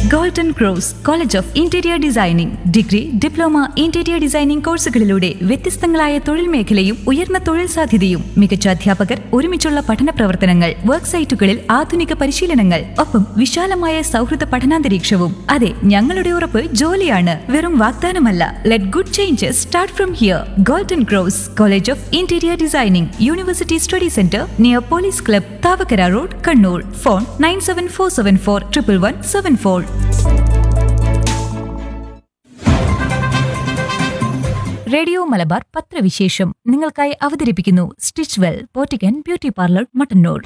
golden Cross college of interior designing degree diploma interior designing കോഴ്സുകളിലൂടെ വ്യത്യസ്തങ്ങളായ തൊഴിൽ മേഖലയും ഉയർന്ന തൊഴിൽ സാധ്യതയും മികച്ച അധ്യാപകർ ഒരുമിച്ചുള്ള പഠന പ്രവർത്തനങ്ങൾ വർക്ക് സൈറ്റുകളിൽ ആധുനിക പരിശീലനങ്ങൾ ഒപ്പം വിശാലമായ സൗഹൃദ പഠനാന്തരീക്ഷവും അതെ ഞങ്ങളുടെ ഉറപ്പ് ജോലിയാണ് വെറും വാഗ്ദാനമല്ല let good changes start from here Golden Cross college of interior designing university study centre near police club Thavakkara road Kannur phone nine seven four seven four triple one seven four radio Malabar പത്രവിശേഷം നിങ്ങൾക്കായി അവതരിപ്പിക്കുന്നു സ്റ്റിച്ച് വെൽ പോറ്റിക്കൻ beauty parlour Mattannur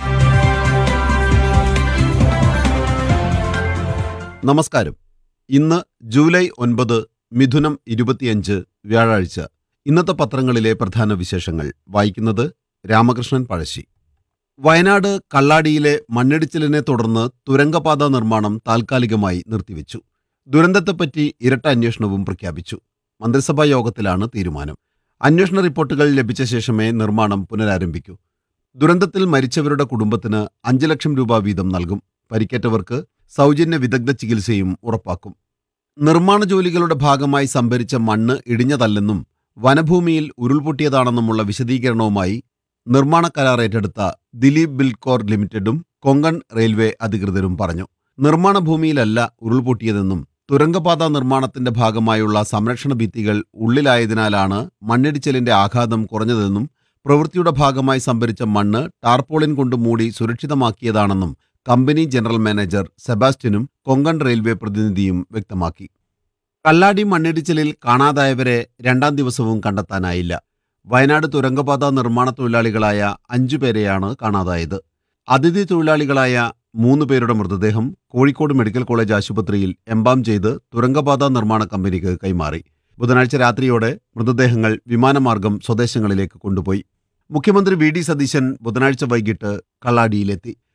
നമസ്കാരം ഇന്ന് July ഒൻപത് മിഥുനം ഇരുപത്തിയഞ്ച് വ്യാഴാഴ്ച ഇന്നത്തെ പത്രങ്ങളിലെ പ്രധാന വിശേഷങ്ങൾ വായിക്കുന്നത് രാമകൃഷ്ണൻ പഴശ്ശി വയനാട് കള്ളാടിയിലെ മണ്ണിടിച്ചിലിനെ തുടർന്ന് തുരങ്കപാത നിർമ്മാണം താൽക്കാലികമായി നിർത്തിവെച്ചു ദുരന്തത്തെപ്പറ്റി ഇരട്ട അന്വേഷണവും പ്രഖ്യാപിച്ചു മന്ത്രിസഭാ യോഗത്തിലാണ് തീരുമാനം അന്വേഷണ റിപ്പോർട്ടുകൾ ലഭിച്ച ശേഷമേ നിർമ്മാണം പുനരാരംഭിക്കൂ ദുരന്തത്തിൽ മരിച്ചവരുടെ കുടുംബത്തിന് അഞ്ച് ലക്ഷം രൂപ വീതം നൽകും പരിക്കേറ്റവർക്ക് സൗജന്യ വിദഗ്ധ ചികിത്സയും ഉറപ്പാക്കും നിർമ്മാണ ജോലികളുടെ ഭാഗമായി സംഭരിച്ച മണ്ണ് ഇടിഞ്ഞതല്ലെന്നും വനഭൂമിയിൽ ഉരുൾപൊട്ടിയതാണെന്നുമുള്ള വിശദീകരണവുമായി നിർമ്മാണ കരാർ ഏറ്റെടുത്ത ദിലീപ് ബിൽകോർ ലിമിറ്റഡും കൊങ്കൺ റെയിൽവേ അധികൃതരും പറഞ്ഞു നിർമ്മാണ ഭൂമിയിലല്ല ഉരുൾപൊട്ടിയതെന്നും തുരങ്കപാത നിർമ്മാണത്തിന്റെ ഭാഗമായുള്ള സംരക്ഷണ ഭിത്തികൾ ഉള്ളിലായതിനാലാണ് മണ്ണിടിച്ചിലിന്റെ ആഘാതം കുറഞ്ഞതെന്നും പ്രവൃത്തിയുടെ ഭാഗമായി സംഭരിച്ച മണ്ണ് ടാർപോളിൻ കൊണ്ട് മൂടി സുരക്ഷിതമാക്കിയതാണെന്നും കമ്പനി ജനറൽ മാനേജർ സെബാസ്റ്റ്യനും കൊങ്കൺ റെയിൽവേ പ്രതിനിധിയും വ്യക്തമാക്കി കല്ലാടി മണ്ണിടിച്ചിലിൽ കാണാതായവരെ രണ്ടാം ദിവസവും കണ്ടെത്താനായില്ല വയനാട് തുരങ്കപാത നിർമ്മാണ തൊഴിലാളികളായ അഞ്ചു പേരെയാണ് കാണാതായത് അതിഥി തൊഴിലാളികളായ മൂന്ന് പേരുടെ മൃതദേഹം കോഴിക്കോട് മെഡിക്കൽ കോളേജ് ആശുപത്രിയിൽ എംബാം ചെയ്ത് തുരങ്കപാത നിർമ്മാണ കമ്പനിക്ക് കൈമാറി ബുധനാഴ്ച രാത്രിയോടെ മൃതദേഹങ്ങൾ വിമാനമാർഗം സ്വദേശങ്ങളിലേക്ക് കൊണ്ടുപോയി മുഖ്യമന്ത്രി വി ഡി സതീശൻ ബുധനാഴ്ച വൈകിട്ട് കള്ളാടിയിലെത്തി